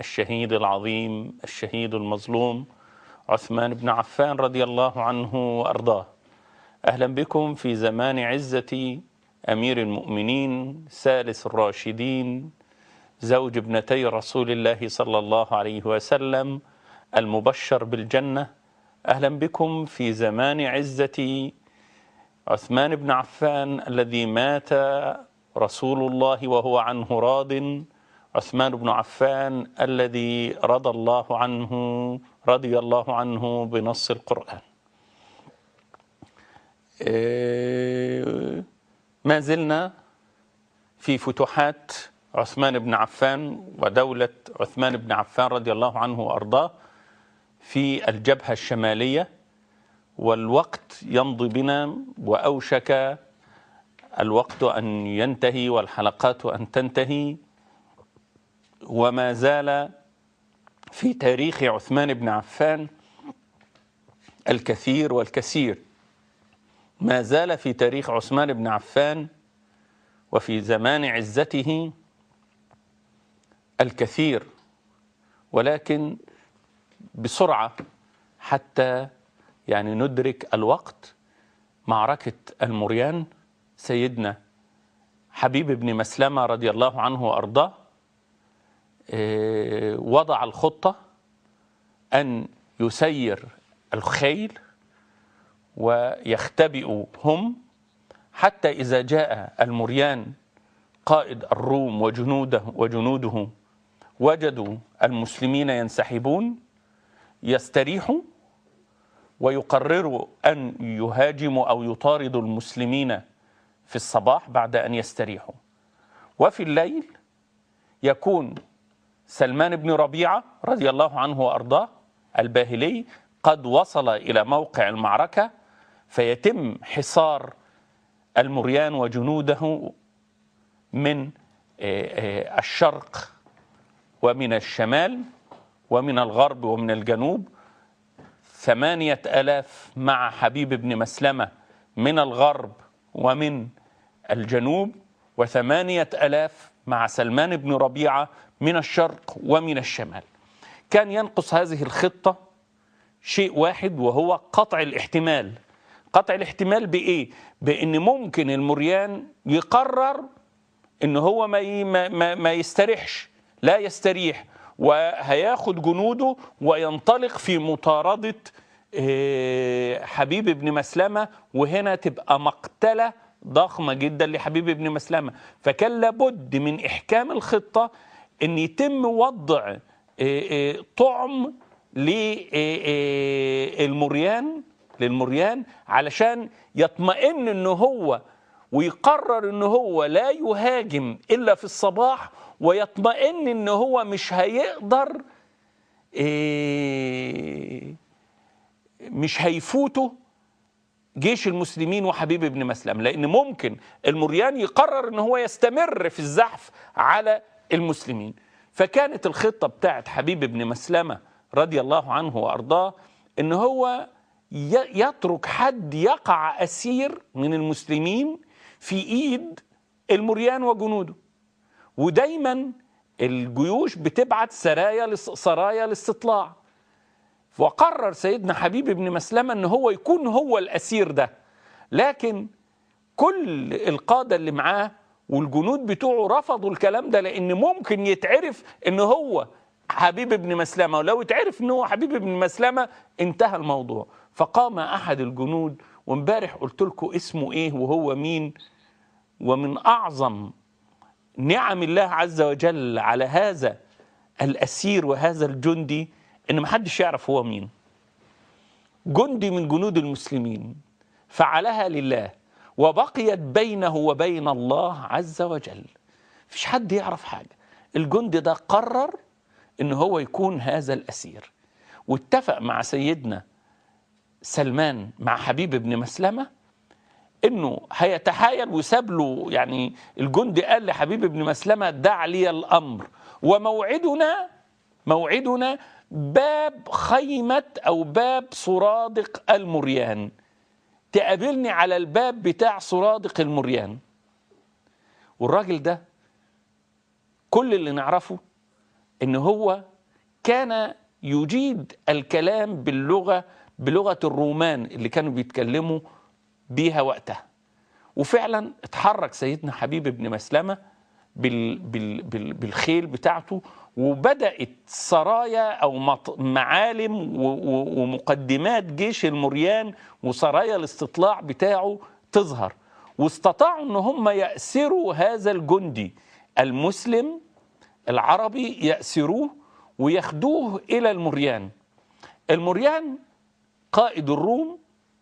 الشهيد العظيم الشهيد المظلوم عثمان بن عفان رضي الله عنه وارضاه اهلا بكم في زمان عزه امير المؤمنين ثالث الراشدين زوج ابنتي رسول الله صلى الله عليه وسلم المبشر بالجنه اهلا بكم في زمان عزه عثمان بن عفان الذي مات رسول الله وهو عنه راض عثمان بن عفان الذي رضى الله عنه رضي الله عنه بنص القرآن ما زلنا في فتوحات عثمان بن عفان ودولة عثمان بن عفان رضي الله عنه وأرضاه في الجبهة الشمالية والوقت يمضي بنا وأوشك الوقت أن ينتهي والحلقات أن تنتهي وما زال في تاريخ عثمان بن عفان الكثير والكثير ما زال في تاريخ عثمان بن عفان وفي زمان عزته الكثير ولكن بسرعه حتى يعني ندرك الوقت معركه المريان سيدنا حبيب بن مسلمه رضي الله عنه وارضاه وضع الخطه ان يسير الخيل ويختبئوا هم حتى اذا جاء المريان قائد الروم وجنوده وجنوده وجدوا المسلمين ينسحبون يستريحوا ويقرروا ان يهاجموا او يطاردوا المسلمين في الصباح بعد ان يستريحوا وفي الليل يكون سلمان بن ربيعه رضي الله عنه وارضاه الباهلي قد وصل الى موقع المعركه فيتم حصار المريان وجنوده من الشرق ومن الشمال ومن الغرب ومن الجنوب ثمانية ألاف مع حبيب بن مسلمة من الغرب ومن الجنوب وثمانية ألاف مع سلمان بن ربيعة من الشرق ومن الشمال كان ينقص هذه الخطة شيء واحد وهو قطع الاحتمال قطع الاحتمال بإيه؟ بأن ممكن المريان يقرر ان هو ما ما ما يستريحش لا يستريح وهياخد جنوده وينطلق في مطارده حبيب بن مسلمه وهنا تبقى مقتله ضخمه جدا لحبيب بن مسلمه فكان لابد من احكام الخطه ان يتم وضع طعم للمريان للمريان علشان يطمئن ان هو ويقرر ان هو لا يهاجم الا في الصباح ويطمئن ان هو مش هيقدر إيه مش هيفوته جيش المسلمين وحبيب بن مسلم لان ممكن المريان يقرر ان هو يستمر في الزحف على المسلمين فكانت الخطه بتاعت حبيب بن مسلمه رضي الله عنه وارضاه ان هو يترك حد يقع اسير من المسلمين في ايد المريان وجنوده ودايما الجيوش بتبعت سرايا سرايا الاستطلاع وقرر سيدنا حبيب بن مسلمة ان هو يكون هو الاسير ده لكن كل القادة اللي معاه والجنود بتوعه رفضوا الكلام ده لان ممكن يتعرف ان هو حبيب بن مسلمة ولو اتعرف ان هو حبيب بن مسلمة انتهى الموضوع فقام احد الجنود وامبارح قلت لكم اسمه ايه وهو مين ومن اعظم نعم الله عز وجل على هذا الاسير وهذا الجندي ان محدش يعرف هو مين جندي من جنود المسلمين فعلها لله وبقيت بينه وبين الله عز وجل مفيش حد يعرف حاجه الجندي ده قرر ان هو يكون هذا الاسير واتفق مع سيدنا سلمان مع حبيب بن مسلمه انه هيتحايل وساب له يعني الجندي قال لحبيب بن مسلمه دع لي الامر وموعدنا موعدنا باب خيمه او باب سرادق المريان تقابلني على الباب بتاع سرادق المريان والراجل ده كل اللي نعرفه ان هو كان يجيد الكلام باللغه بلغه الرومان اللي كانوا بيتكلموا بيها وقتها وفعلا اتحرك سيدنا حبيب بن مسلمه بال بال بال بالخيل بتاعته وبدات سرايا او مط- معالم و- و- ومقدمات جيش المريان وسرايا الاستطلاع بتاعه تظهر واستطاعوا ان هم ياسروا هذا الجندي المسلم العربي ياسروه وياخدوه الى المريان المريان قائد الروم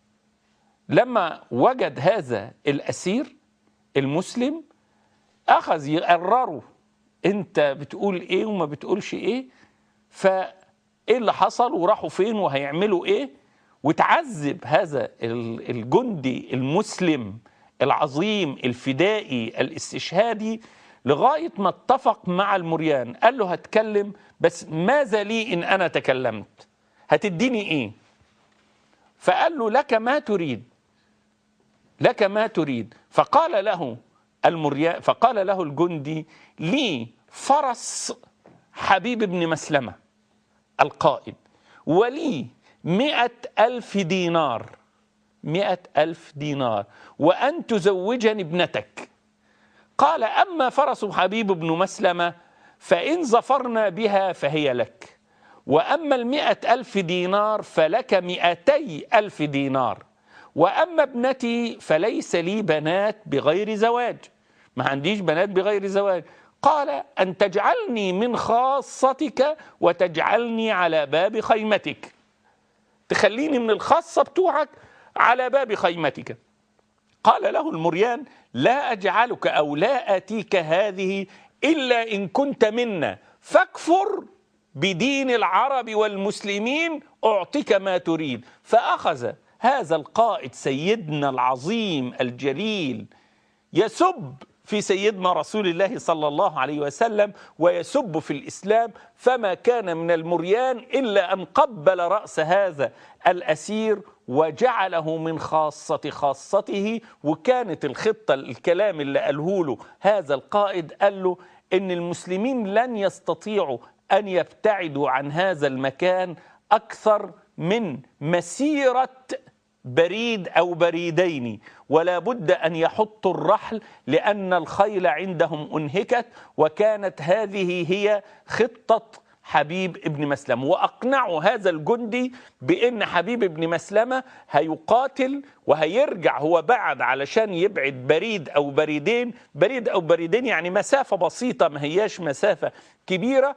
لما وجد هذا الاسير المسلم اخذ يقرره انت بتقول ايه وما بتقولش ايه فايه اللي حصل وراحوا فين وهيعملوا ايه وتعذب هذا ال- الجندي المسلم العظيم الفدائي الاستشهادي لغايه ما اتفق مع المريان قال له هتكلم بس ماذا لي ان انا تكلمت هتديني ايه فقال له لك ما تريد لك ما تريد فقال له المريا فقال له الجندي لي فرس حبيب بن مسلمة القائد ولي مئة ألف دينار مئة ألف دينار وأن تزوجني ابنتك قال أما فرس حبيب بن مسلمة فإن ظفرنا بها فهي لك وأما المئة ألف دينار فلك مئتي ألف دينار وأما ابنتي فليس لي بنات بغير زواج ما عنديش بنات بغير زواج قال أن تجعلني من خاصتك وتجعلني على باب خيمتك تخليني من الخاصة بتوعك على باب خيمتك قال له المريان لا أجعلك أو لا آتيك هذه إلا إن كنت منا فاكفر بدين العرب والمسلمين أعطيك ما تريد فأخذ هذا القائد سيدنا العظيم الجليل يسب في سيدنا رسول الله صلى الله عليه وسلم ويسب في الاسلام فما كان من المريان الا ان قبل راس هذا الاسير وجعله من خاصه خاصته وكانت الخطه الكلام اللي قاله له هذا القائد قال له ان المسلمين لن يستطيعوا ان يبتعدوا عن هذا المكان اكثر من مسيره بريد او بريدين ولا بد ان يحطوا الرحل لان الخيل عندهم انهكت وكانت هذه هي خطه حبيب ابن مسلمه واقنعوا هذا الجندي بان حبيب ابن مسلمه هيقاتل وهيرجع هو بعد علشان يبعد بريد او بريدين بريد او بريدين يعني مسافه بسيطه ما هياش مسافه كبيره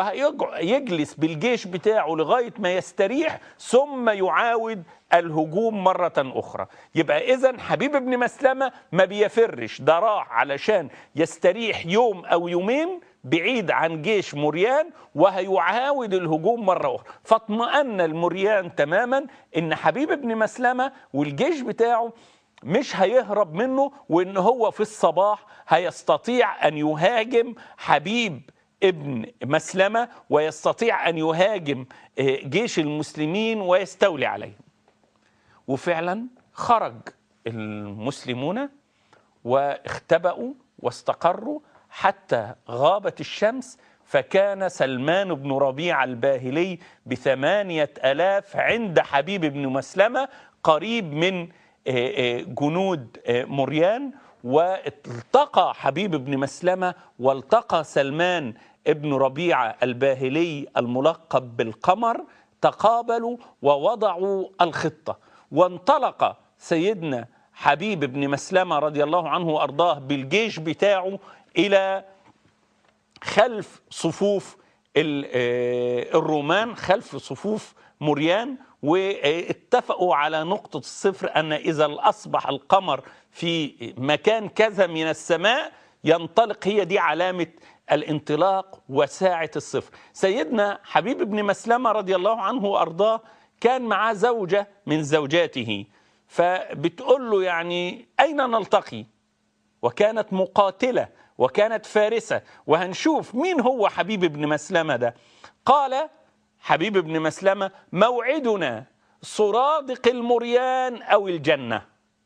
وهيجلس بالجيش بتاعه لغايه ما يستريح ثم يعاود الهجوم مرة أخرى يبقى إذا حبيب ابن مسلمة ما بيفرش ده راح علشان يستريح يوم أو يومين بعيد عن جيش مريان وهيعاود الهجوم مرة أخرى فاطمأن المريان تماما إن حبيب ابن مسلمة والجيش بتاعه مش هيهرب منه وإن هو في الصباح هيستطيع أن يهاجم حبيب ابن مسلمة ويستطيع أن يهاجم جيش المسلمين ويستولي عليهم وفعلا خرج المسلمون واختبأوا واستقروا حتى غابت الشمس فكان سلمان بن ربيع الباهلي بثمانية ألاف عند حبيب بن مسلمة قريب من جنود مريان والتقى حبيب بن مسلمة والتقى سلمان ابن ربيعة الباهلي الملقب بالقمر تقابلوا ووضعوا الخطة وانطلق سيدنا حبيب بن مسلمة رضي الله عنه وأرضاه بالجيش بتاعه إلى خلف صفوف الرومان خلف صفوف مريان واتفقوا على نقطة الصفر أن إذا أصبح القمر في مكان كذا من السماء ينطلق هي دي علامة الانطلاق وساعة الصفر سيدنا حبيب بن مسلمة رضي الله عنه وأرضاه كان معاه زوجة من زوجاته فبتقول له يعني أين نلتقي وكانت مقاتلة وكانت فارسة وهنشوف مين هو حبيب بن مسلمة ده قال حبيب بن مسلمة موعدنا سرادق المريان أو الجنة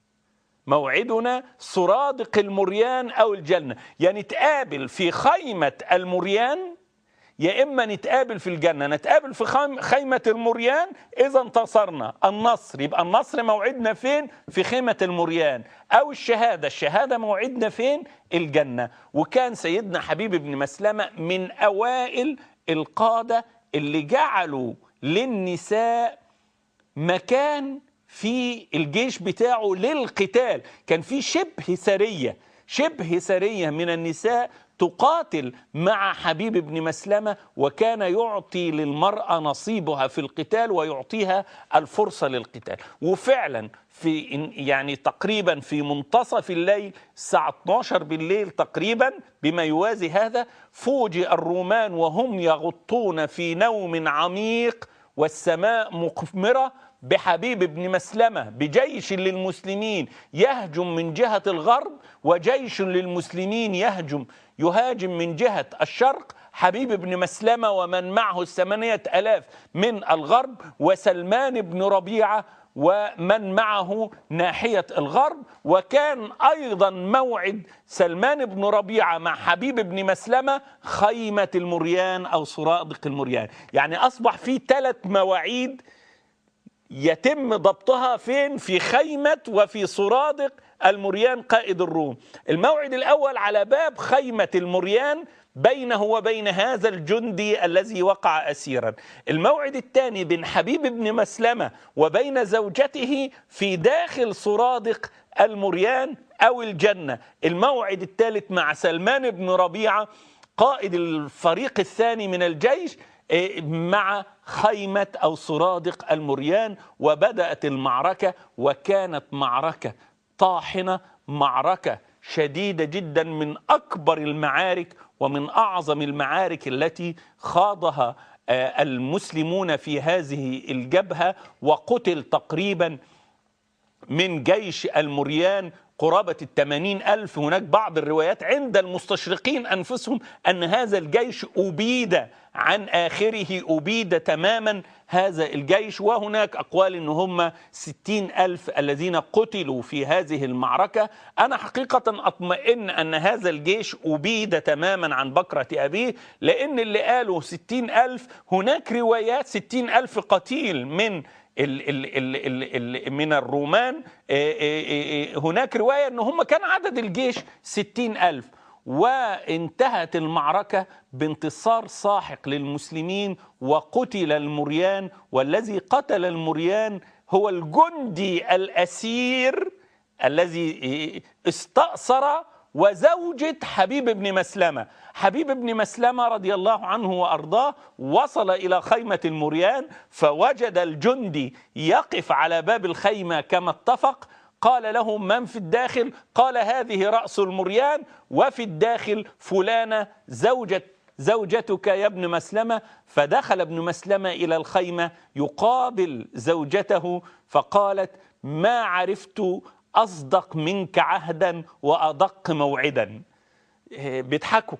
موعدنا سرادق المريان أو الجنة يعني تقابل في خيمة المريان يا إما نتقابل في الجنة نتقابل في خيم- خيمة المريان إذا انتصرنا النصر يبقى النصر موعدنا فين في خيمة المريان أو الشهادة الشهادة موعدنا فين الجنة وكان سيدنا حبيب بن مسلمة من أوائل القادة اللي جعلوا للنساء مكان في الجيش بتاعه للقتال كان في شبه سرية شبه سرية من النساء تقاتل مع حبيب بن مسلمة وكان يعطي للمرأة نصيبها في القتال ويعطيها الفرصة للقتال وفعلا في يعني تقريبا في منتصف الليل الساعة 12 بالليل تقريبا بما يوازي هذا فوجئ الرومان وهم يغطون في نوم عميق والسماء مقمرة بحبيب بن مسلمة بجيش للمسلمين يهجم من جهة الغرب وجيش للمسلمين يهجم يهاجم من جهة الشرق حبيب بن مسلمة ومن معه الثمانية ألاف من الغرب وسلمان بن ربيعة ومن معه ناحية الغرب وكان أيضا موعد سلمان بن ربيعة مع حبيب بن مسلمة خيمة المريان أو سرادق المريان يعني أصبح في ثلاث مواعيد يتم ضبطها فين في خيمة وفي سرادق المريان قائد الروم الموعد الأول على باب خيمة المريان بينه وبين هذا الجندي الذي وقع أسيرا الموعد الثاني بين حبيب بن مسلمة وبين زوجته في داخل سرادق المريان أو الجنة الموعد الثالث مع سلمان بن ربيعة قائد الفريق الثاني من الجيش مع خيمة أو سرادق المريان وبدأت المعركة وكانت معركة طاحنة معركة شديدة جدا من أكبر المعارك ومن أعظم المعارك التي خاضها المسلمون في هذه الجبهة وقتل تقريبا من جيش المريان قرابة الثمانين ألف هناك بعض الروايات عند المستشرقين أنفسهم أن هذا الجيش أبيد عن آخره أبيد تماما هذا الجيش وهناك أقوال أن هم ستين ألف الذين قتلوا في هذه المعركة أنا حقيقة أطمئن أن هذا الجيش أبيد تماما عن بكرة أبيه لأن اللي قالوا ستين ألف هناك روايات ستين ألف قتيل من ال ال ال ال ال من الرومان هناك رواية أن هم كان عدد الجيش ستين ألف وانتهت المعركة بانتصار ساحق للمسلمين وقتل المريان والذي قتل المريان هو الجندي الأسير الذي استأثر وزوجة حبيب بن مسلمة حبيب بن مسلمة رضي الله عنه وأرضاه وصل إلى خيمة المريان فوجد الجندي يقف على باب الخيمة كما اتفق قال له من في الداخل قال هذه رأس المريان وفي الداخل فلانة زوجة زوجتك يا ابن مسلمة فدخل ابن مسلمة إلى الخيمة يقابل زوجته فقالت ما عرفت أصدق منك عهدا وأدق موعدا بيضحكوا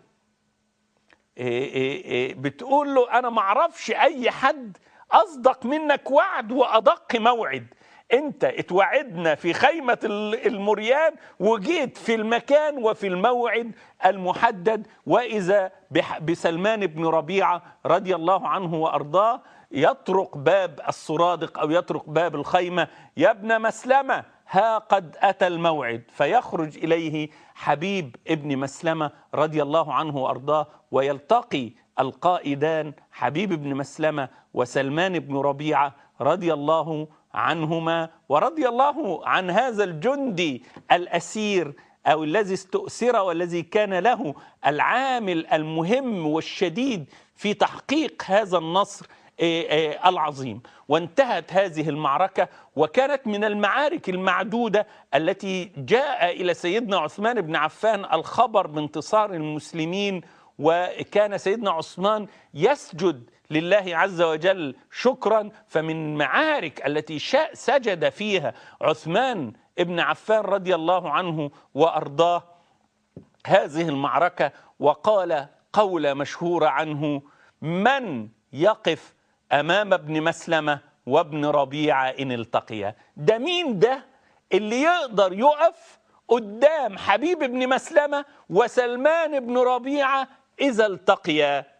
بتقول له أنا معرفش أي حد أصدق منك وعد وأدق موعد انت اتوعدنا في خيمة المريان وجيت في المكان وفي الموعد المحدد وإذا بسلمان بن ربيعة رضي الله عنه وأرضاه يطرق باب السرادق أو يطرق باب الخيمة يا ابن مسلمة ها قد أتى الموعد فيخرج إليه حبيب ابن مسلمة رضي الله عنه وأرضاه ويلتقي القائدان حبيب بن مسلمة وسلمان بن ربيعة رضي الله عنهما ورضي الله عن هذا الجندي الأسير أو الذي استؤثر والذي كان له العامل المهم والشديد في تحقيق هذا النصر العظيم وانتهت هذه المعركة وكانت من المعارك المعدودة التي جاء إلى سيدنا عثمان بن عفان الخبر بانتصار المسلمين وكان سيدنا عثمان يسجد لله عز وجل شكرا فمن معارك التي سجد فيها عثمان ابن عفان رضي الله عنه وارضاه هذه المعركه وقال قول مشهوره عنه من يقف امام ابن مسلمه وابن ربيعه ان التقيا ده مين ده اللي يقدر يقف قدام حبيب بن مسلمه وسلمان بن ربيعه اذا التقيا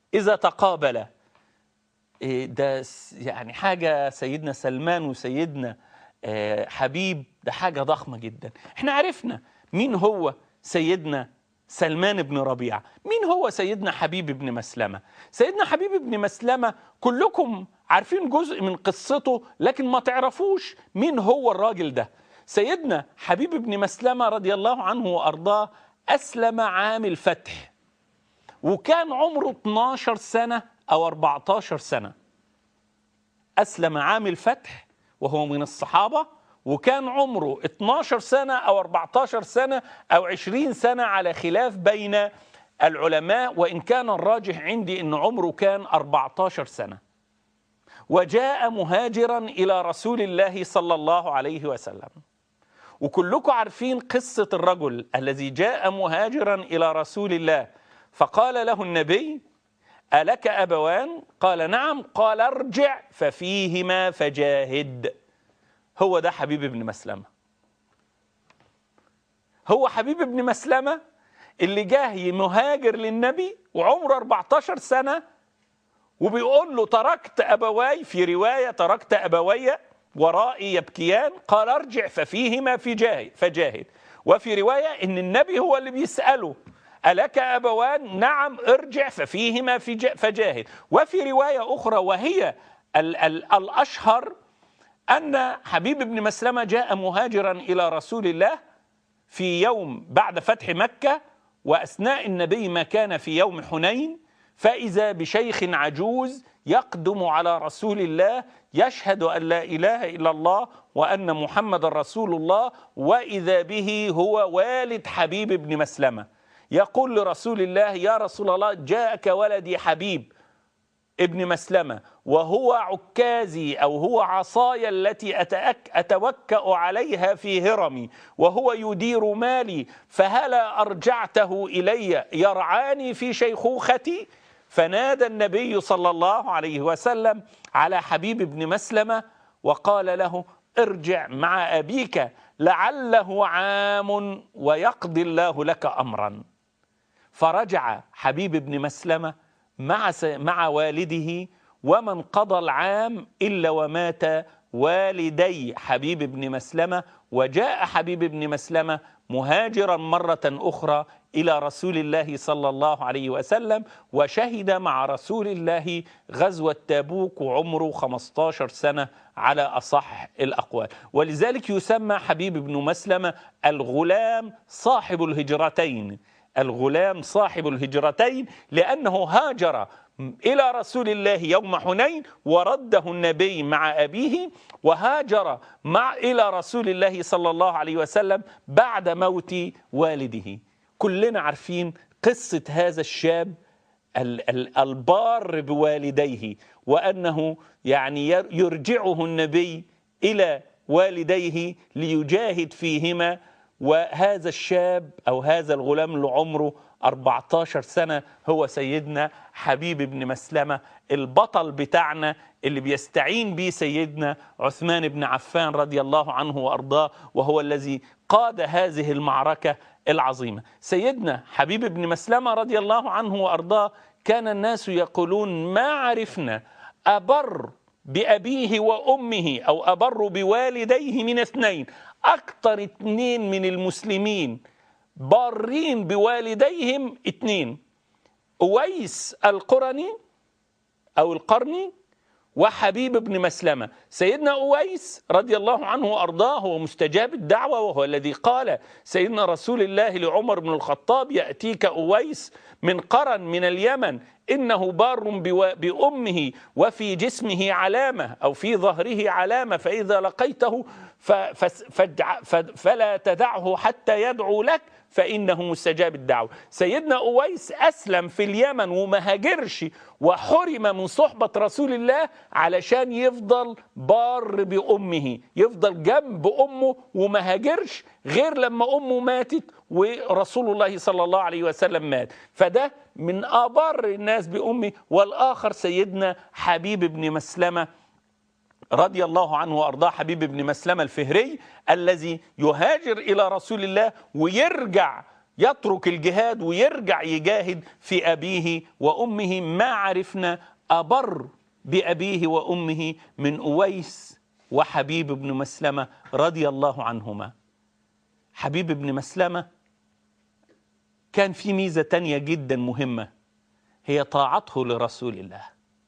إذا تقابل إيه ده س- يعني حاجة سيدنا سلمان وسيدنا آه، حبيب ده حاجة ضخمة جدا احنا عرفنا مين هو سيدنا سلمان بن ربيعة مين هو سيدنا حبيب بن مسلمة سيدنا حبيب بن مسلمة كلكم عارفين جزء من قصته لكن ما تعرفوش مين هو الراجل ده سيدنا حبيب بن مسلمة رضي الله عنه وأرضاه أسلم عام الفتح وكان عمره 12 سنة أو 14 سنة أسلم عام الفتح وهو من الصحابة وكان عمره 12 سنة أو 14 سنة أو 20 سنة على خلاف بين العلماء وإن كان الراجح عندي أن عمره كان 14 سنة وجاء مهاجرا إلى رسول الله صلى الله عليه وسلم وكلكم عارفين قصة الرجل الذي جاء مهاجرا إلى رسول الله فقال له النبي ألك أبوان؟ قال نعم قال ارجع ففيهما فجاهد هو ده حبيب بن مسلمة هو حبيب بن مسلمة اللي جاه مهاجر للنبي وعمره 14 سنة وبيقول له تركت أبواي في رواية تركت أبوي ورائي يبكيان قال ارجع ففيهما في جاهد فجاهد وفي رواية إن النبي هو اللي بيسأله ألك أبوان نعم ارجع ففيهما في جا- فجاهد وفي رواية أخرى وهي ال ال الأشهر أن حبيب بن مسلمة جاء مهاجرا إلى رسول الله في يوم بعد فتح مكة وأثناء النبي ما كان في يوم حنين فإذا بشيخ عجوز يقدم على رسول الله يشهد أن لا إله إلا الله وأن محمد رسول الله وإذا به هو والد حبيب بن مسلمة يقول لرسول الله يا رسول الله جاءك ولدي حبيب ابن مسلمة وهو عكازي أو هو عصاي التي أتأك أتوكأ عليها في هرمي وهو يدير مالي فهلا أرجعته إلي يرعاني في شيخوختي فنادى النبي صلى الله عليه وسلم على حبيب بن مسلمة وقال له ارجع مع أبيك لعله عام ويقضي الله لك أمرا فرجع حبيب بن مسلمة مع س- مع والده ومن قضى العام إلا ومات والدي حبيب بن مسلمة وجاء حبيب بن مسلمة مهاجرا مرة أخرى إلى رسول الله صلى الله عليه وسلم وشهد مع رسول الله غزوة تابوك وعمره 15 سنة على أصح الأقوال ولذلك يسمى حبيب بن مسلمة الغلام صاحب الهجرتين الغلام صاحب الهجرتين لأنه هاجر إلى رسول الله يوم حنين ورده النبي مع أبيه وهاجر مع إلى رسول الله صلى الله عليه وسلم بعد موت والده كلنا عارفين قصة هذا الشاب ال- ال- البار بوالديه وأنه يعني ير- يرجعه النبي إلى والديه ليجاهد فيهما وهذا الشاب أو هذا الغلام اللي عمره 14 سنة هو سيدنا حبيب بن مسلمة البطل بتاعنا اللي بيستعين به سيدنا عثمان بن عفان رضي الله عنه وأرضاه وهو الذي قاد هذه المعركة العظيمة سيدنا حبيب بن مسلمة رضي الله عنه وأرضاه كان الناس يقولون ما عرفنا أبر بأبيه وأمه أو أبر بوالديه من اثنين أكثر اثنين من المسلمين بارين بوالديهم اثنين أويس القرني أو القرني وحبيب بن مسلمة سيدنا أويس رضي الله عنه وأرضاه هو مستجاب الدعوة وهو الذي قال سيدنا رسول الله لعمر بن الخطاب يأتيك أويس من قرن من اليمن إنه بار بوا- بأمه وفي جسمه علامة أو في ظهره علامة فإذا لقيته ف- فس- فادع- ف- فلا تدعه حتى يدعو لك فإنه مستجاب الدعوة سيدنا أويس أسلم في اليمن وما هاجرش وحرم من صحبة رسول الله علشان يفضل بار بأمه يفضل جنب أمه وما هاجرش غير لما أمه ماتت ورسول الله صلى الله عليه وسلم مات فده من أبر الناس بأمه والآخر سيدنا حبيب بن مسلمة رضي الله عنه وارضاه حبيب بن مسلمه الفهري الذي يهاجر الى رسول الله ويرجع يترك الجهاد ويرجع يجاهد في أبيه وأمه ما عرفنا أبر بأبيه وأمه من أويس وحبيب بن مسلمة رضي الله عنهما حبيب بن مسلمة كان في ميزة تانية جدا مهمة هي طاعته لرسول الله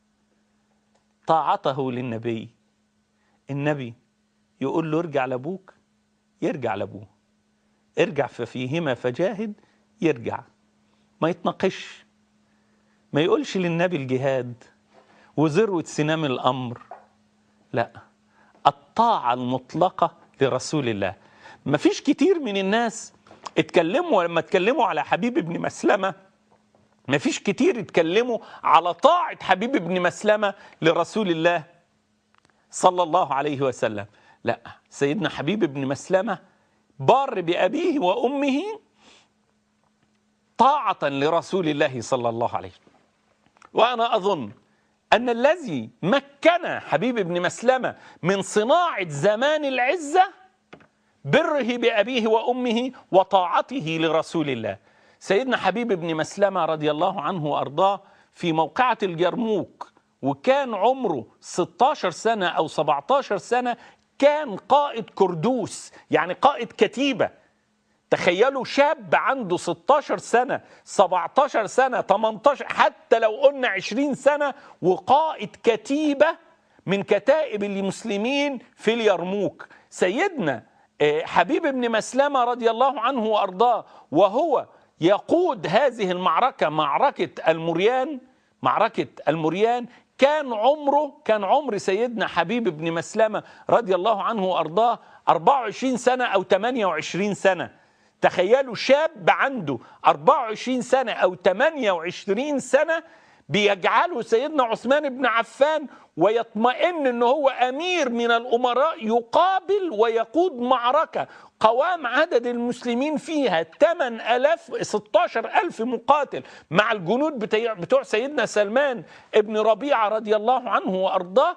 طاعته للنبي النبي يقول له ارجع لابوك يرجع لابوه ارجع ففيهما فجاهد يرجع ما يتناقش ما يقولش للنبي الجهاد وذروة سنام الأمر لا الطاعة المطلقة لرسول الله ما فيش كتير من الناس اتكلموا لما اتكلموا على حبيب بن مسلمة ما فيش كتير اتكلموا على طاعة حبيب بن مسلمة لرسول الله صلى الله عليه وسلم لا سيدنا حبيب بن مسلمة بار بأبيه وأمه طاعة لرسول الله صلى الله عليه وسلم وأنا أظن أن الذي مكن حبيب بن مسلمة من صناعة زمان العزة بره بأبيه وأمه وطاعته لرسول الله سيدنا حبيب بن مسلمة رضي الله عنه وأرضاه في موقعة الجرموك وكان عمره 16 سنة أو 17 سنة كان قائد كردوس يعني قائد كتيبة تخيلوا شاب عنده 16 سنة 17 سنة 18 حتى لو قلنا 20 سنة وقائد كتيبة من كتائب المسلمين في اليرموك سيدنا حبيب بن مسلمة رضي الله عنه وأرضاه وهو يقود هذه المعركة معركة المريان معركة المريان كان عمره كان عمر سيدنا حبيب بن مسلمة رضي الله عنه وأرضاه 24 سنة أو 28 سنة تخيلوا شاب عنده 24 سنة أو 28 سنة بيجعله سيدنا عثمان بن عفان ويطمئن ان هو امير من الامراء يقابل ويقود معركة قوام عدد المسلمين فيها 8000 16000 مقاتل مع الجنود بتاع, بتوع سيدنا سلمان ابن ربيعة رضي الله عنه وارضاه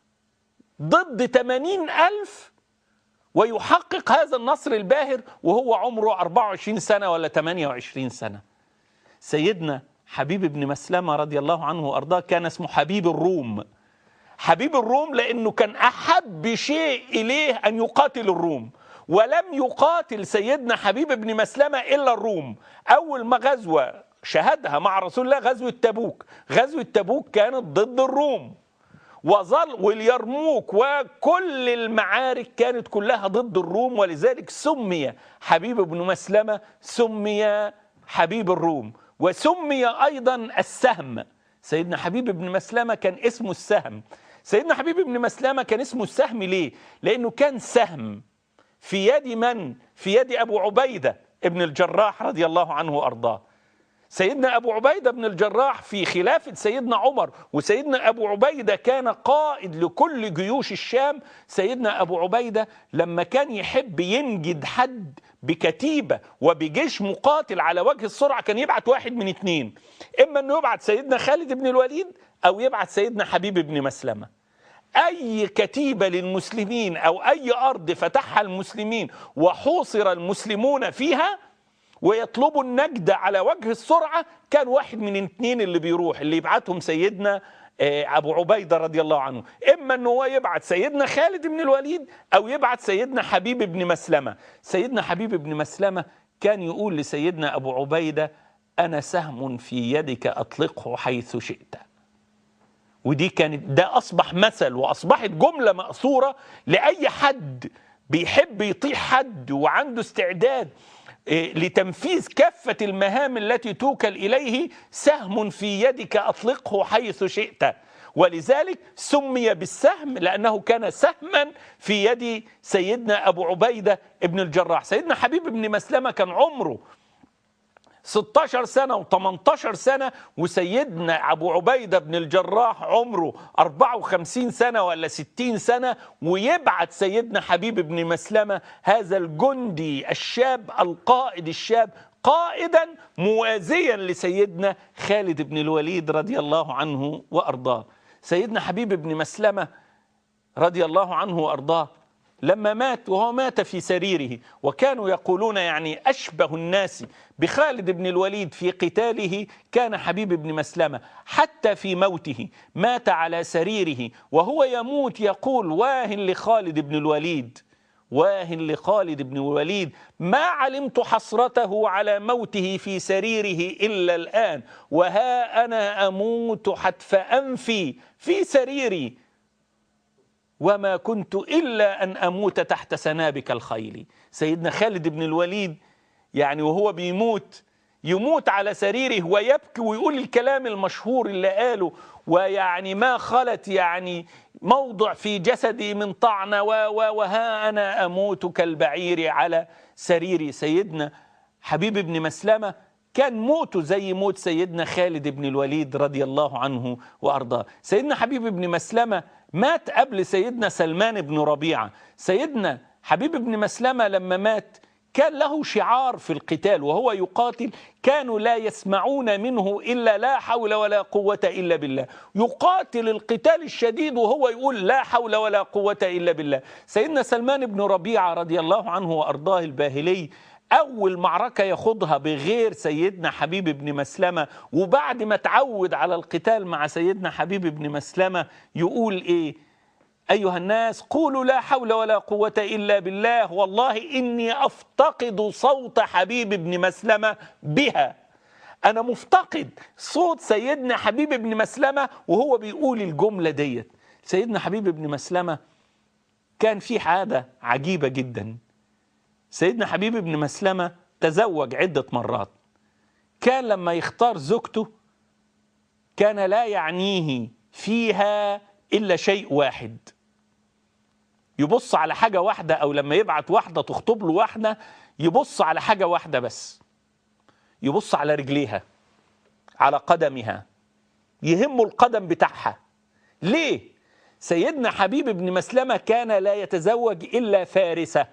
ضد 80000 ويحقق هذا النصر الباهر وهو عمره 24 سنة ولا 28 سنة سيدنا حبيب بن مسلمة رضي الله عنه وأرضاه كان اسمه حبيب الروم حبيب الروم لأنه كان أحب شيء إليه أن يقاتل الروم ولم يقاتل سيدنا حبيب بن مسلمة إلا الروم أول ما غزوة شهدها مع رسول الله غزوة تبوك غزوة تبوك كانت ضد الروم وظل واليرموك وكل المعارك كانت كلها ضد الروم ولذلك سمي حبيب بن مسلمة سمي حبيب الروم وسمي ايضا السهم سيدنا حبيب بن مسلمه كان اسمه السهم سيدنا حبيب بن مسلمه كان اسمه السهم ليه لانه كان سهم في يد من في يد ابو عبيده ابن الجراح رضي الله عنه وارضاه سيدنا ابو عبيده بن الجراح في خلافه سيدنا عمر وسيدنا ابو عبيده كان قائد لكل جيوش الشام سيدنا ابو عبيده لما كان يحب ينجد حد بكتيبة وبجيش مقاتل على وجه السرعة كان يبعت واحد من اتنين إما أنه يبعت سيدنا خالد بن الوليد أو يبعت سيدنا حبيب بن مسلمة أي كتيبة للمسلمين أو أي أرض فتحها المسلمين وحوصر المسلمون فيها ويطلبوا النجدة على وجه السرعة كان واحد من الاثنين اللي بيروح اللي يبعتهم سيدنا ابو عبيده رضي الله عنه اما ان هو يبعت سيدنا خالد بن الوليد او يبعت سيدنا حبيب بن مسلمه سيدنا حبيب بن مسلمه كان يقول لسيدنا ابو عبيده انا سهم في يدك اطلقه حيث شئت ودي كانت ده اصبح مثل واصبحت جمله ماثوره لاي حد بيحب يطيع حد وعنده استعداد لتنفيذ كافة المهام التي توكل إليه سهم في يدك أطلقه حيث شئت ولذلك سمي بالسهم لأنه كان سهما في يد سيدنا أبو عبيدة ابن الجراح سيدنا حبيب بن مسلمة كان عمره 16 سنة و18 سنة وسيدنا أبو عبيدة بن الجراح عمره 54 سنة ولا 60 سنة ويبعت سيدنا حبيب بن مسلمة هذا الجندي الشاب القائد الشاب قائدا موازيا لسيدنا خالد بن الوليد رضي الله عنه وأرضاه سيدنا حبيب بن مسلمة رضي الله عنه وأرضاه لما مات وهو مات في سريره وكانوا يقولون يعني أشبه الناس بخالد بن الوليد في قتاله كان حبيب بن مسلمة حتى في موته مات على سريره وهو يموت يقول واه لخالد بن الوليد واه لخالد بن الوليد ما علمت حسرته على موته في سريره إلا الآن وها أنا أموت حتف أنفي في سريري وما كنت إلا أن أموت تحت سنابك الخيل سيدنا خالد بن الوليد يعني وهو بيموت يموت على سريره ويبكي ويقول الكلام المشهور اللي قاله ويعني ما خلت يعني موضع في جسدي من طعنة وها أنا أموت كالبعير على سريري سيدنا حبيب بن مسلمة كان موته زي موت سيدنا خالد بن الوليد رضي الله عنه وأرضاه سيدنا حبيب بن مسلمة مات قبل سيدنا سلمان بن ربيعة سيدنا حبيب بن مسلمة لما مات كان له شعار في القتال وهو يقاتل كانوا لا يسمعون منه إلا لا حول ولا قوة إلا بالله يقاتل القتال الشديد وهو يقول لا حول ولا قوة إلا بالله سيدنا سلمان بن ربيعة رضي الله عنه وأرضاه الباهلي أول معركة يخوضها بغير سيدنا حبيب بن مسلمة وبعد ما تعود على القتال مع سيدنا حبيب بن مسلمة يقول إيه أيها الناس قولوا لا حول ولا قوة إلا بالله والله إني أفتقد صوت حبيب بن مسلمة بها أنا مفتقد صوت سيدنا حبيب بن مسلمة وهو بيقول الجملة ديت سيدنا حبيب بن مسلمة كان في عادة عجيبة جدا سيدنا حبيب بن مسلمة تزوج عدة مرات كان لما يختار زوجته كان لا يعنيه فيها إلا شيء واحد يبص على حاجة واحدة أو لما يبعت واحدة تخطب له واحدة يبص على حاجة واحدة بس يبص على رجليها على قدمها يهمه القدم بتاعها ليه؟ سيدنا حبيب بن مسلمة كان لا يتزوج إلا فارسة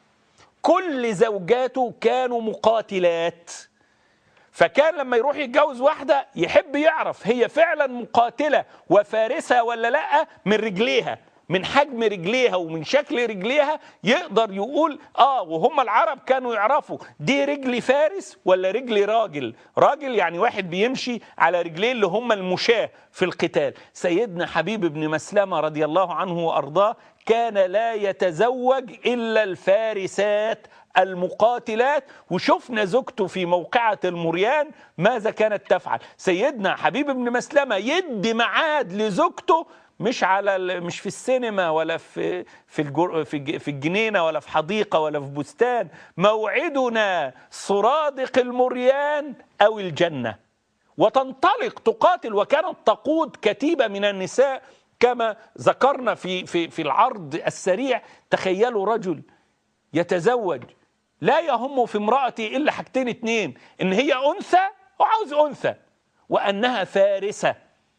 كل زوجاته كانوا مقاتلات فكان لما يروح يتجوز واحدة يحب يعرف هي فعلا مقاتلة وفارسة ولا لا من رجليها من حجم رجليها ومن شكل رجليها يقدر يقول اه وهم العرب كانوا يعرفوا دي رجل فارس ولا رجل راجل راجل يعني واحد بيمشي على رجليه اللي هم المشاة في القتال سيدنا حبيب بن مسلمة رضي الله عنه وأرضاه كان لا يتزوج إلا الفارسات المقاتلات وشفنا زوجته في موقعة المريان ماذا كانت تفعل سيدنا حبيب بن مسلمة يدي معاد لزوجته مش على مش في السينما ولا في في الجر في في الجنينه ولا في حديقه ولا في بستان موعدنا سرادق المريان او الجنه وتنطلق تقاتل وكانت تقود كتيبه من النساء كما ذكرنا في في في العرض السريع تخيلوا رجل يتزوج لا يهم في امرأتي إلا حاجتين اتنين إن هي أنثى وعاوز أنثى وأنها فارسة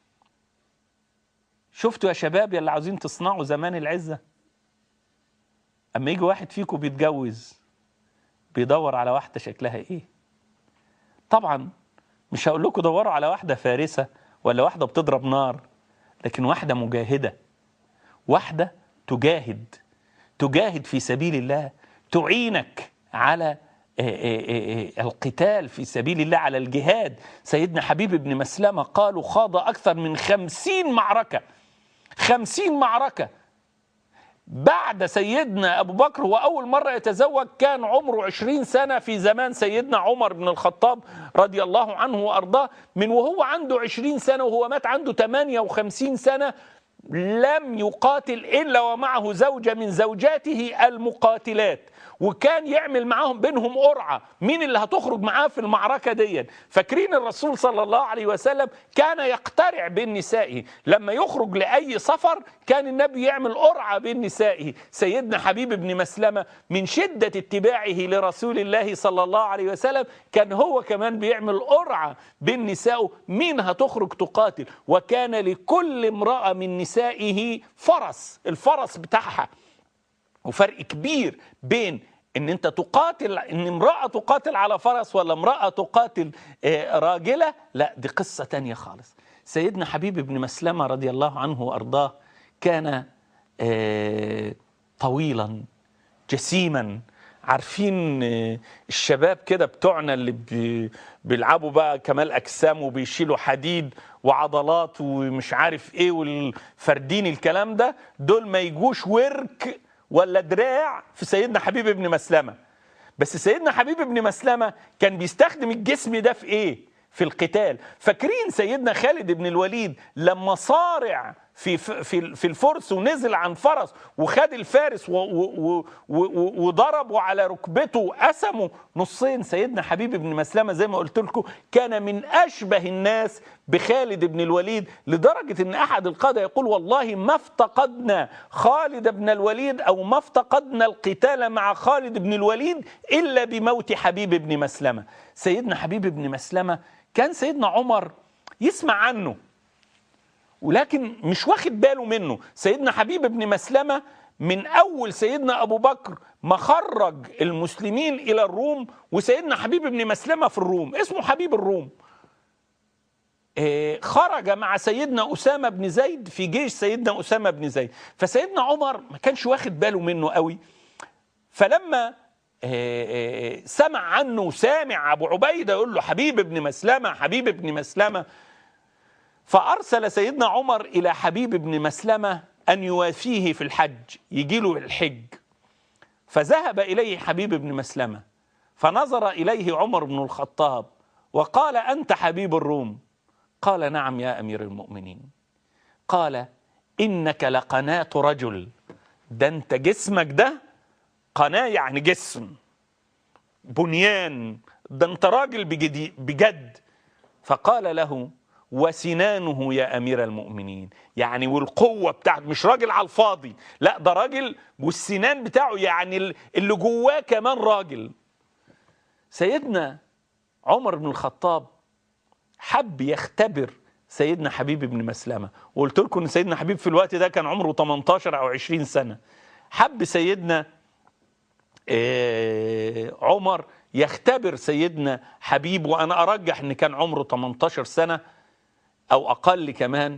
شفتوا يا شباب يلي عاوزين تصنعوا زمان العزة أما يجي واحد فيكم بيتجوز بيدور على واحدة شكلها إيه طبعا مش هقول لكم دوروا على واحدة فارسة ولا واحدة بتضرب نار لكن واحدة مجاهدة واحدة تجاهد تجاهد في سبيل الله تعينك على القتال في سبيل الله على الجهاد سيدنا حبيب بن مسلمة قالوا خاض أكثر من خمسين معركة خمسين معركة بعد سيدنا أبو بكر هو أول مرة يتزوج كان عمره عشرين سنة في زمان سيدنا عمر بن الخطاب رضي الله عنه وأرضاه من وهو عنده عشرين سنة وهو مات عنده 58 سنة لم يقاتل إلا ومعه زوجة من زوجاته المقاتلات وكان يعمل معاهم بينهم قرعة مين اللي هتخرج معاه في المعركة دي فاكرين الرسول صلى الله عليه وسلم كان يقترع بين نسائه لما يخرج لأي سفر كان النبي يعمل قرعة بين نسائه سيدنا حبيب بن مسلمة من شدة اتباعه لرسول الله صلى الله عليه وسلم كان هو كمان بيعمل قرعة بين نسائه مين هتخرج تقاتل وكان لكل امرأة من نسائه فرس الفرس بتاعها وفرق كبير بين ان انت تقاتل ان امرأة تقاتل على فرس ولا امرأة تقاتل راجلة لا دي قصة تانية خالص سيدنا حبيب بن مسلمة رضي الله عنه وأرضاه كان طويلا جسيما عارفين آه، الشباب كده بتوعنا اللي بي- بيلعبوا بقى كمال اجسام وبيشيلوا حديد وعضلات ومش عارف ايه والفردين الكلام ده دول ما يجوش ورك ولا دراع في سيدنا حبيب بن مسلمه بس سيدنا حبيب بن مسلمه كان بيستخدم الجسم ده في ايه في القتال فاكرين سيدنا خالد بن الوليد لما صارع في في في الفرس ونزل عن فرس وخد الفارس و- و- و- و- وضربه على ركبته وقسمه نصين سيدنا حبيب بن مسلمه زي ما قلت لكم كان من اشبه الناس بخالد بن الوليد لدرجه ان احد القاده يقول والله ما افتقدنا خالد بن الوليد او ما افتقدنا القتال مع خالد بن الوليد الا بموت حبيب بن مسلمه سيدنا حبيب بن مسلمه كان سيدنا عمر يسمع عنه ولكن مش واخد باله منه سيدنا حبيب بن مسلمة من أول سيدنا أبو بكر ما خرج المسلمين إلى الروم وسيدنا حبيب بن مسلمة في الروم اسمه حبيب الروم آه، خرج مع سيدنا أسامة بن زيد في جيش سيدنا أسامة بن زيد فسيدنا عمر ما كانش واخد باله منه قوي فلما آه، آه، سمع عنه سامع أبو عبيدة يقول له حبيب بن مسلمة حبيب بن مسلمة فأرسل سيدنا عمر إلى حبيب بن مسلمة أن يوافيه في الحج يجي له الحج فذهب إليه حبيب بن مسلمة فنظر إليه عمر بن الخطاب وقال أنت حبيب الروم قال نعم يا أمير المؤمنين قال إنك لقناة رجل ده أنت جسمك ده قناة يعني جسم بنيان ده أنت راجل بجدي- بجد فقال له وسنانه يا امير المؤمنين يعني والقوه بتاعته مش راجل على الفاضي لا ده راجل والسنان بتاعه يعني ال- اللي جواه كمان راجل سيدنا عمر بن الخطاب حب يختبر سيدنا حبيب بن مسلمه وقلت لكم ان سيدنا حبيب في الوقت ده كان عمره 18 او 20 سنه حب سيدنا آه، عمر يختبر سيدنا حبيب وانا ارجح ان كان عمره 18 سنه او اقل كمان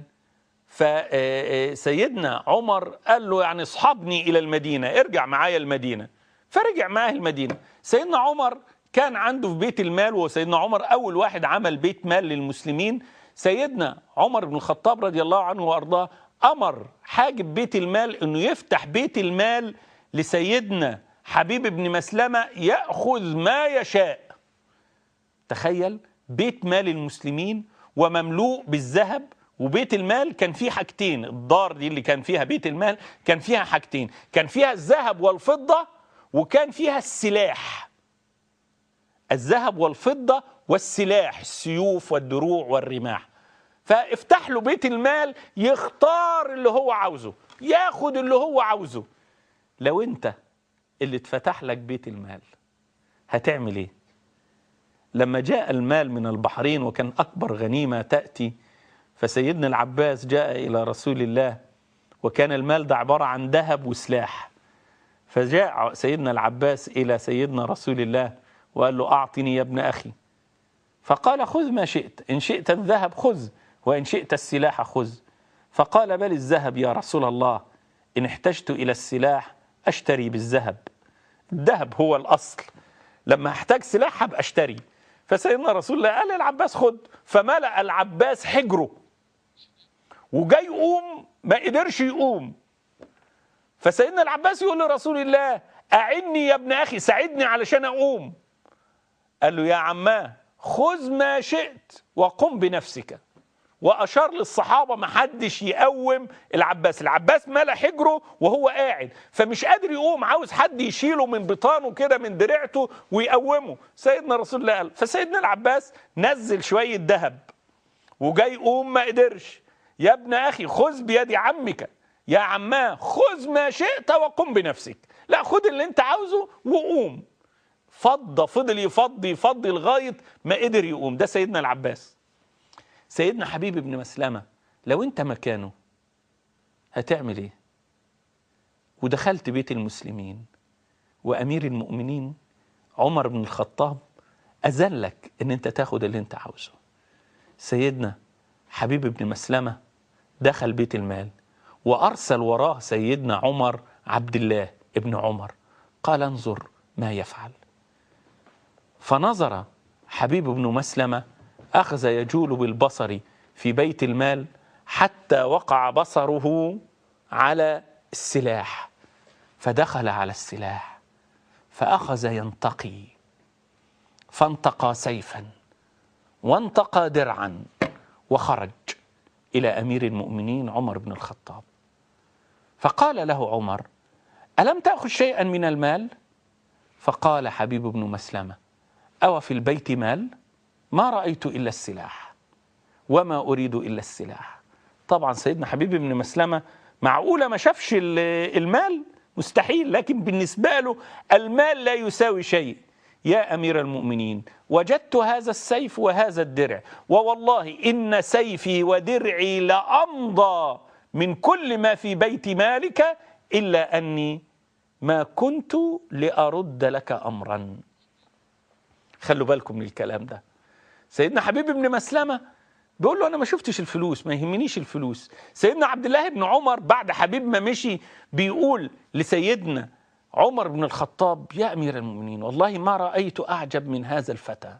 فسيدنا عمر قال له يعني اصحبني الى المدينه ارجع معايا المدينه فرجع معاه المدينه سيدنا عمر كان عنده في بيت المال وسيدنا عمر اول واحد عمل بيت مال للمسلمين سيدنا عمر بن الخطاب رضي الله عنه وارضاه امر حاجب بيت المال انه يفتح بيت المال لسيدنا حبيب بن مسلمه ياخذ ما يشاء تخيل بيت مال المسلمين ومملوء بالذهب وبيت المال كان فيه حاجتين الدار دي اللي كان فيها بيت المال كان فيها حاجتين كان فيها الذهب والفضة وكان فيها السلاح الذهب والفضة والسلاح السيوف والدروع والرماح فافتح له بيت المال يختار اللي هو عاوزه ياخد اللي هو عاوزه لو انت اللي اتفتح لك بيت المال هتعمل ايه لما جاء المال من البحرين وكان أكبر غنيمة تأتي فسيدنا العباس جاء إلى رسول الله وكان المال ده عبارة عن ذهب وسلاح فجاء سيدنا العباس إلى سيدنا رسول الله وقال له أعطني يا ابن أخي فقال خذ ما شئت إن شئت الذهب خذ وإن شئت السلاح خذ فقال بل الذهب يا رسول الله إن احتجت إلى السلاح أشتري بالذهب الذهب هو الأصل لما احتاج سلاح هبقى اشتري فسيدنا رسول الله قال للعباس خد فملأ العباس حجره وجاي يقوم ما قدرش يقوم فسيدنا العباس يقول لرسول الله أعني يا ابن أخي ساعدني علشان أقوم قال له يا عماه خذ ما شئت وقم بنفسك واشار للصحابه ما حدش يقوم العباس العباس ملا حجره وهو قاعد فمش قادر يقوم عاوز حد يشيله من بطانه كده من درعته ويقومه سيدنا رسول الله قال فسيدنا العباس نزل شويه ذهب وجاي يقوم ما قدرش يا ابن اخي خذ بيد عمك يا عماه خذ ما شئت وقم بنفسك لا خذ اللي انت عاوزه وقوم فض فضل يفضي يفضي لغايه ما قدر يقوم ده سيدنا العباس سيدنا حبيب بن مسلمة لو انت مكانه هتعمل ايه ودخلت بيت المسلمين وامير المؤمنين عمر بن الخطاب اذلك ان انت تاخد اللي انت عاوزه سيدنا حبيب بن مسلمة دخل بيت المال وارسل وراه سيدنا عمر عبد الله ابن عمر قال انظر ما يفعل فنظر حبيب بن مسلمة أخذ يجول بالبصر في بيت المال حتى وقع بصره على السلاح فدخل على السلاح فأخذ ينتقي فانتقى سيفا وانتقى درعا وخرج إلى أمير المؤمنين عمر بن الخطاب فقال له عمر ألم تأخذ شيئا من المال؟ فقال حبيب بن مسلمة أو في البيت مال؟ ما رأيت إلا السلاح وما أريد إلا السلاح طبعا سيدنا حبيب بن مسلمة معقولة ما شافش المال مستحيل لكن بالنسبة له المال لا يساوي شيء يا أمير المؤمنين وجدت هذا السيف وهذا الدرع ووالله إن سيفي ودرعي لأمضى من كل ما في بيت مالك إلا أني ما كنت لأرد لك أمرا خلوا بالكم من الكلام ده سيدنا حبيب بن مسلمة بيقول له أنا ما شفتش الفلوس ما يهمنيش الفلوس سيدنا عبد الله بن عمر بعد حبيب ما مشي بيقول لسيدنا عمر بن الخطاب يا أمير المؤمنين والله ما رأيت أعجب من هذا الفتى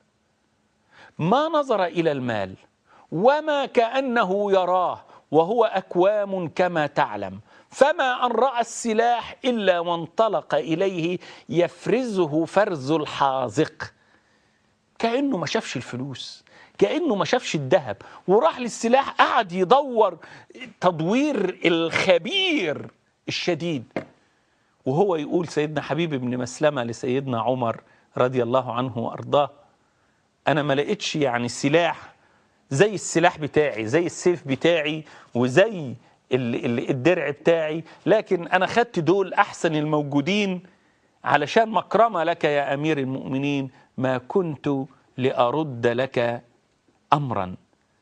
ما نظر إلى المال وما كأنه يراه وهو أكوام كما تعلم فما أن رأى السلاح إلا وانطلق إليه يفرزه فرز الحاذق كأنه ما شافش الفلوس كأنه ما شافش الذهب وراح للسلاح قعد يدور تدوير الخبير الشديد وهو يقول سيدنا حبيب بن مسلمة لسيدنا عمر رضي الله عنه وأرضاه أنا ما لقيتش يعني سلاح زي السلاح بتاعي زي السيف بتاعي وزي الدرع بتاعي لكن أنا خدت دول أحسن الموجودين علشان مكرمة لك يا أمير المؤمنين ما كنت لأرد لك أمرا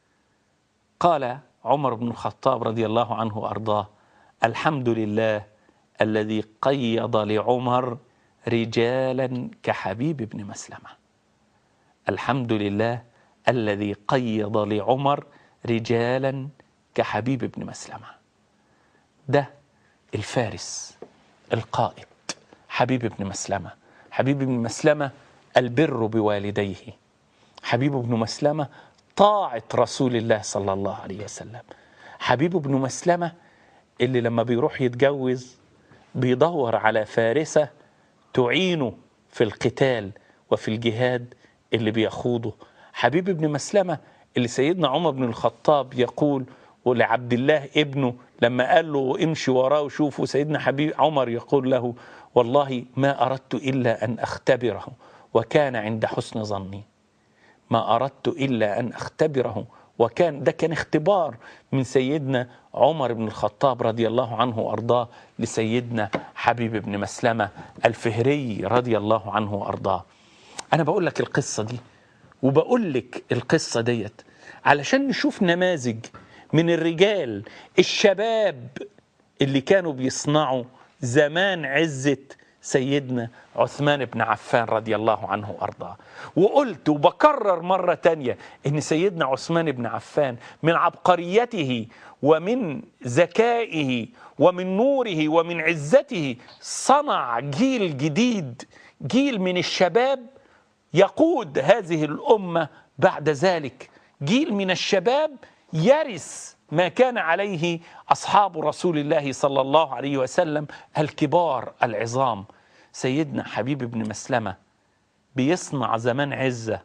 قال عمر بن الخطاب رضي الله عنه وأرضاه الحمد لله الذي قيض لعمر رجالا كحبيب بن مسلمة الحمد لله الذي قيض لعمر رجالا كحبيب بن مسلمة ده الفارس القائد حبيب بن مسلمة حبيب بن مسلمة البر بوالديه حبيب بن مسلمة طاعة رسول الله صلى الله عليه وسلم حبيب بن مسلمة اللي لما بيروح يتجوز بيدور على فارسة تعينه في القتال وفي الجهاد اللي بيخوضه حبيب بن مسلمة اللي سيدنا عمر بن الخطاب يقول ولعبد الله ابنه لما قال له امشي وراه وشوفه سيدنا حبيب عمر يقول له والله ما أردت إلا أن أختبره وكان عند حسن ظني ما أردت إلا أن أختبره وكان ده كان اختبار من سيدنا عمر بن الخطاب رضي الله عنه وأرضاه لسيدنا حبيب بن مسلمة الفهري رضي الله عنه وأرضاه أنا بقول لك القصة دي وبقول لك القصة ديت علشان نشوف نماذج من الرجال الشباب اللي كانوا بيصنعوا زمان عزة سيدنا عثمان بن عفان رضي الله عنه وأرضاه وقلت وبكرر مرة تانية إن سيدنا عثمان بن عفان من عبقريته ومن ذكائه ومن نوره ومن عزته صنع جيل جديد جيل من الشباب يقود هذه الأمة بعد ذلك جيل من الشباب يرث ما كان عليه أصحاب رسول الله صلى الله عليه وسلم الكبار العظام سيدنا حبيب بن مسلمة بيصنع زمان عزة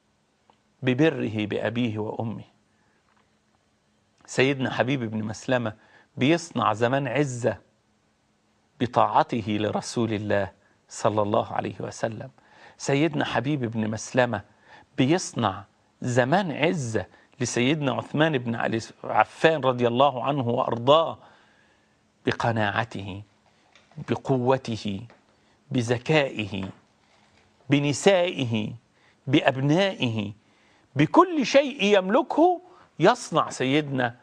ببره بأبيه وأمه سيدنا حبيب بن مسلمة بيصنع زمان عزة بطاعته لرسول الله صلى الله عليه وسلم سيدنا حبيب بن مسلمة بيصنع زمان عزة لسيدنا عثمان بن علي عفان رضي الله عنه وأرضاه بقناعته بقوته بذكائه بنسائه بأبنائه بكل شيء يملكه يصنع سيدنا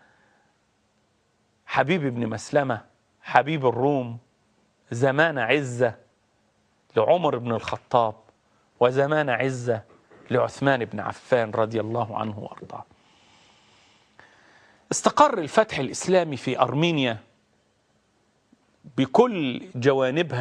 حبيب بن مسلمة حبيب الروم زمان عزة لعمر بن الخطاب وزمان عزة لعثمان بن عفان رضي الله عنه وارضاه. استقر الفتح الاسلامي في ارمينيا بكل جوانبها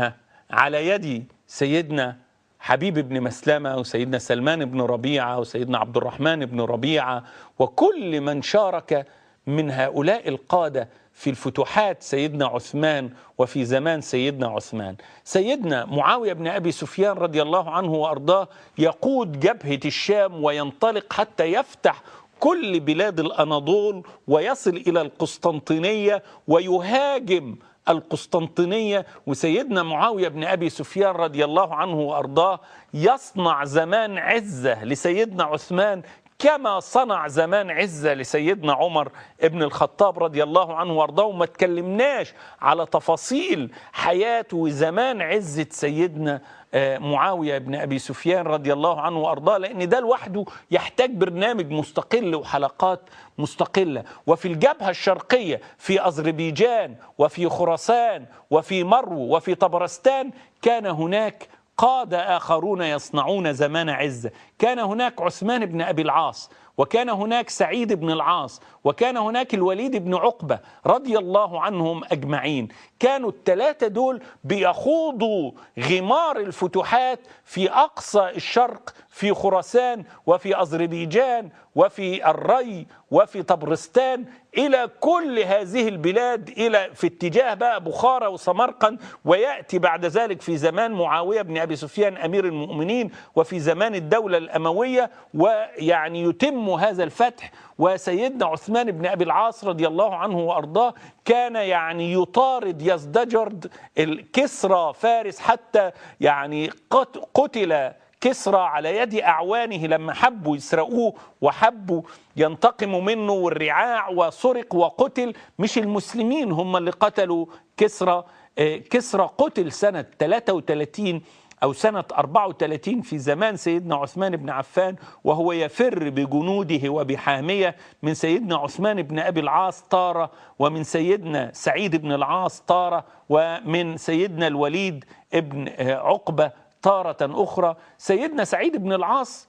على يد سيدنا حبيب بن مسلمة وسيدنا سلمان بن ربيعة وسيدنا عبد الرحمن بن ربيعة وكل من شارك من هؤلاء القادة في الفتوحات سيدنا عثمان وفي زمان سيدنا عثمان سيدنا معاوية بن أبي سفيان رضي الله عنه وأرضاه يقود جبهة الشام وينطلق حتى يفتح كل بلاد الأناضول ويصل إلى القسطنطينية ويهاجم القسطنطينية وسيدنا معاوية بن أبي سفيان رضي الله عنه وأرضاه يصنع زمان عزة لسيدنا عثمان كما صنع زمان عزة لسيدنا عمر ابن الخطاب رضي الله عنه وارضاه وما تكلمناش على تفاصيل حياة وزمان عزة سيدنا معاوية بن أبي سفيان رضي الله عنه وأرضاه لأن ده لوحده يحتاج برنامج مستقل وحلقات مستقلة وفي الجبهة الشرقية في أذربيجان وفي خراسان وفي مرو وفي طبرستان كان هناك قادة آخرون يصنعون زمان عزة كان هناك عثمان بن أبي العاص وكان هناك سعيد بن العاص وكان هناك الوليد بن عقبة رضي الله عنهم أجمعين كانوا الثلاثة دول بيخوضوا غمار الفتوحات في أقصى الشرق في خراسان وفي أذربيجان وفي الري وفي طبرستان إلى كل هذه البلاد إلى في اتجاه بقى بخارى وسمرقند ويأتي بعد ذلك في زمان معاوية بن أبي سفيان أمير المؤمنين وفي زمان الدولة الأموية ويعني يتم هذا الفتح وسيدنا عثمان بن أبي العاص رضي الله عنه وأرضاه كان يعني يطارد يزدجرد الكسرى فارس حتى يعني قتل كسرى على يد أعوانه لما حبوا يسرقوه وحبوا ينتقموا منه والرعاع وسرق وقتل مش المسلمين هم اللي قتلوا كسرى كسرى قتل سنة 33 أو سنة 34 في زمان سيدنا عثمان بن عفان وهو يفر بجنوده وبحامية من سيدنا عثمان بن أبي العاص طارة ومن سيدنا سعيد بن العاص طارة ومن سيدنا الوليد ابن عقبة تارة أخرى سيدنا سعيد بن العاص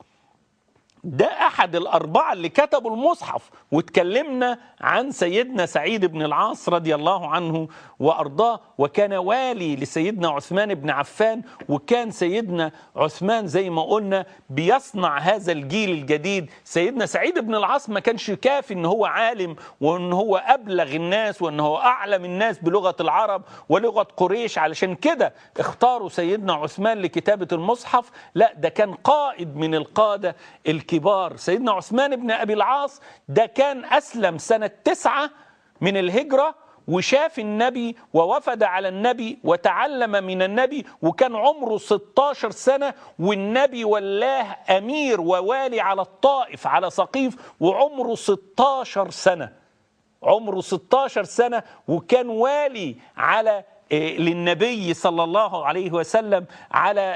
ده أحد الأربعة اللي كتبوا المصحف واتكلمنا عن سيدنا سعيد بن العاص رضي الله عنه وأرضاه وكان والي لسيدنا عثمان بن عفان وكان سيدنا عثمان زي ما قلنا بيصنع هذا الجيل الجديد سيدنا سعيد بن العاص ما كانش كافي ان هو عالم وان هو أبلغ الناس وان هو أعلم الناس بلغة العرب ولغة قريش علشان كده اختاروا سيدنا عثمان لكتابة المصحف لا ده كان قائد من القادة الكبار سيدنا عثمان بن أبي العاص ده كان أسلم سنة تسعة من الهجرة وشاف النبي ووفد على النبي وتعلم من النبي وكان عمره 16 سنة والنبي ولاه أمير ووالي على الطائف على سقيف وعمره 16 سنة عمره 16 سنة وكان والي على للنبي صلى الله عليه وسلم على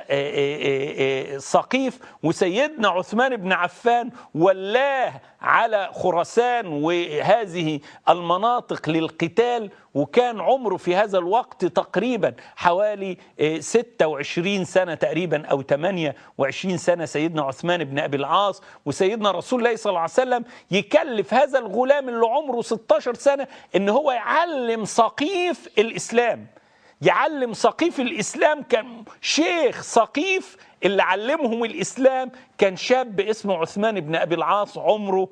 سقيف وسيدنا عثمان بن عفان ولاه على خراسان وهذه المناطق للقتال وكان عمره في هذا الوقت تقريبا حوالي 26 سنة تقريبا أو 28 سنة سيدنا عثمان بن أبي العاص وسيدنا رسول الله صلى الله عليه وسلم يكلف هذا الغلام اللي عمره 16 سنة إن هو يعلم سقيف الإسلام يعلم سقيف الإسلام كان شيخ سقيف اللي علمهم الإسلام كان شاب اسمه عثمان بن أبي العاص عمره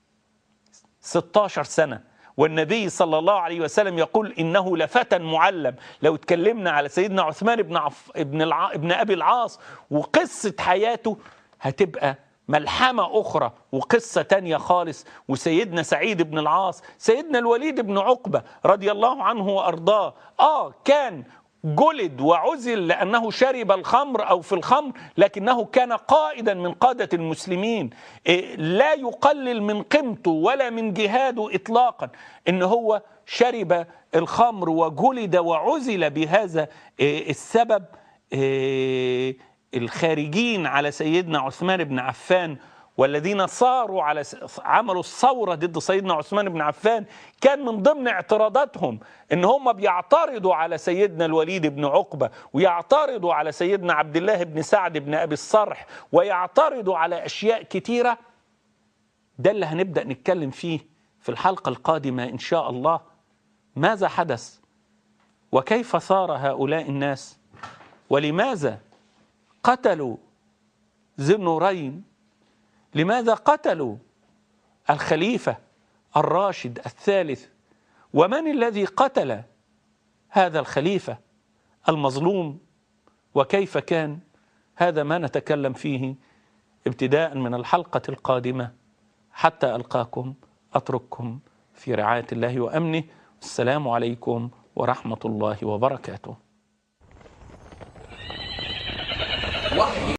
16 سنة والنبي صلى الله عليه وسلم يقول إنه لفتى معلم لو اتكلمنا على سيدنا عثمان بن, عف... ابن, الع... ابن أبي العاص وقصة حياته هتبقى ملحمة أخرى وقصة تانية خالص وسيدنا سعيد بن العاص سيدنا الوليد بن عقبة رضي الله عنه وأرضاه آه كان جلد وعزل لأنه شرب الخمر أو في الخمر لكنه كان قائدا من قادة المسلمين لا يقلل من قيمته ولا من جهاده إطلاقا إن هو شرب الخمر وجلد وعزل بهذا السبب الخارجين على سيدنا عثمان بن عفان والذين صاروا على عملوا الثوره ضد سيدنا عثمان بن عفان كان من ضمن اعتراضاتهم ان هم بيعترضوا على سيدنا الوليد بن عقبه ويعترضوا على سيدنا عبد الله بن سعد بن ابي الصرح ويعترضوا على اشياء كتيره ده اللي هنبدا نتكلم فيه في الحلقه القادمه ان شاء الله ماذا حدث وكيف صار هؤلاء الناس ولماذا قتلوا ذي النورين لماذا قتلوا الخليفة الراشد الثالث ومن الذي قتل هذا الخليفة المظلوم وكيف كان هذا ما نتكلم فيه ابتداء من الحلقة القادمة حتى ألقاكم أترككم في رعاية الله وأمنه السلام عليكم ورحمة الله وبركاته